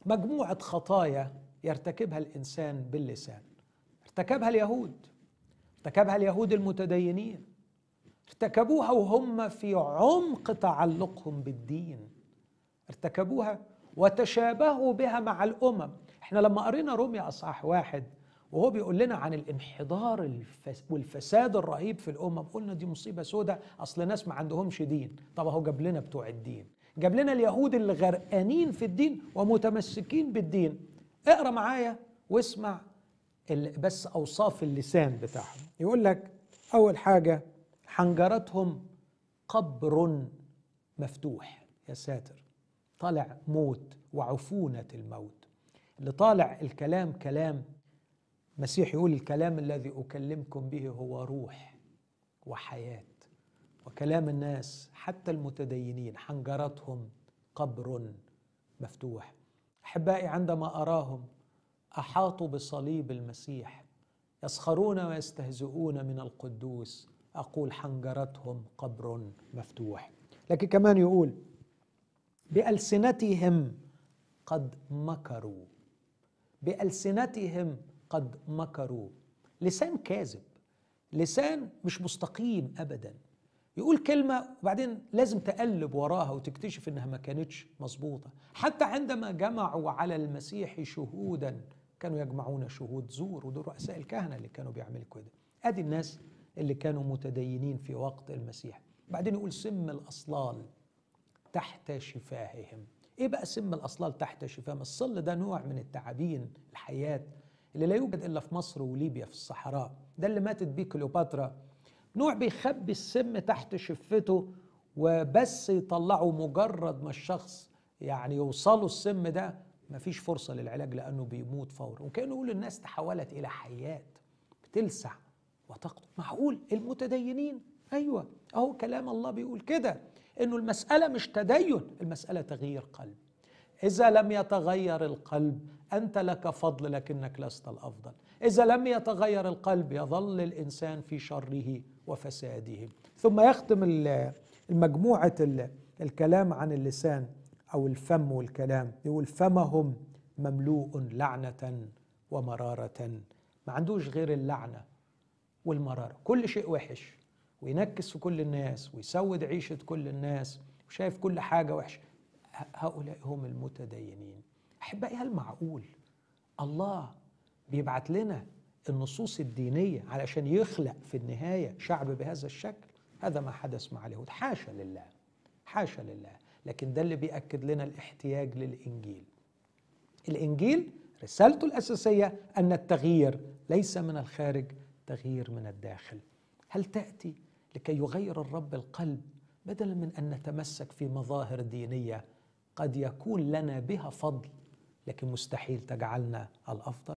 مجموعة خطايا يرتكبها الإنسان باللسان ارتكبها اليهود ارتكبها اليهود المتدينين ارتكبوها وهم في عمق تعلقهم بالدين ارتكبوها وتشابهوا بها مع الأمم احنا لما قرينا روميا أصحاح واحد وهو بيقول لنا عن الانحدار والفساد الرهيب في الأمم قلنا دي مصيبة سودة أصل ناس ما عندهمش دين طب هو جاب لنا بتوع الدين جاب لنا اليهود اللي غرقانين في الدين ومتمسكين بالدين اقرا معايا واسمع بس اوصاف اللسان بتاعهم يقول لك اول حاجه حنجرتهم قبر مفتوح يا ساتر طالع موت وعفونه الموت اللي طالع الكلام كلام مسيح يقول الكلام الذي اكلمكم به هو روح وحياه وكلام الناس حتى المتدينين حنجرتهم قبر مفتوح احبائي عندما اراهم احاطوا بصليب المسيح يسخرون ويستهزئون من القدوس اقول حنجرتهم قبر مفتوح لكن كمان يقول بالسنتهم قد مكروا بالسنتهم قد مكروا لسان كاذب لسان مش مستقيم ابدا يقول كلمة وبعدين لازم تقلب وراها وتكتشف انها ما كانتش مظبوطة حتى عندما جمعوا على المسيح شهودا كانوا يجمعون شهود زور ودول رؤساء الكهنة اللي كانوا بيعملوا كده ادي الناس اللي كانوا متدينين في وقت المسيح بعدين يقول سم الأصلال تحت شفاههم ايه بقى سم الأصلال تحت شفاههم الصل ده نوع من التعابين الحياة اللي لا يوجد إلا في مصر وليبيا في الصحراء ده اللي ماتت بيه كليوباترا نوع بيخبي السم تحت شفته وبس يطلعه مجرد ما الشخص يعني يوصله السم ده مفيش فرصة للعلاج لأنه بيموت فورا وكأنه يقول الناس تحولت إلى حيات بتلسع وتقتل معقول المتدينين أيوة أهو كلام الله بيقول كده إنه المسألة مش تدين المسألة تغيير قلب إذا لم يتغير القلب أنت لك فضل لكنك لست الأفضل إذا لم يتغير القلب يظل الإنسان في شره وفساده ثم يختم المجموعة الكلام عن اللسان أو الفم والكلام يقول فمهم مملوء لعنة ومرارة ما عندوش غير اللعنة والمرارة كل شيء وحش وينكس في كل الناس ويسود عيشة كل الناس وشايف كل حاجة وحشة هؤلاء هم المتدينين أحبائي هل معقول الله بيبعت لنا النصوص الدينية علشان يخلق في النهاية شعب بهذا الشكل هذا ما حدث مع اليهود حاشا لله حاشا لله لكن ده اللي بيأكد لنا الاحتياج للإنجيل الإنجيل رسالته الأساسية أن التغيير ليس من الخارج تغيير من الداخل هل تأتي لكي يغير الرب القلب بدلا من أن نتمسك في مظاهر دينية قد يكون لنا بها فضل لكن مستحيل تجعلنا الأفضل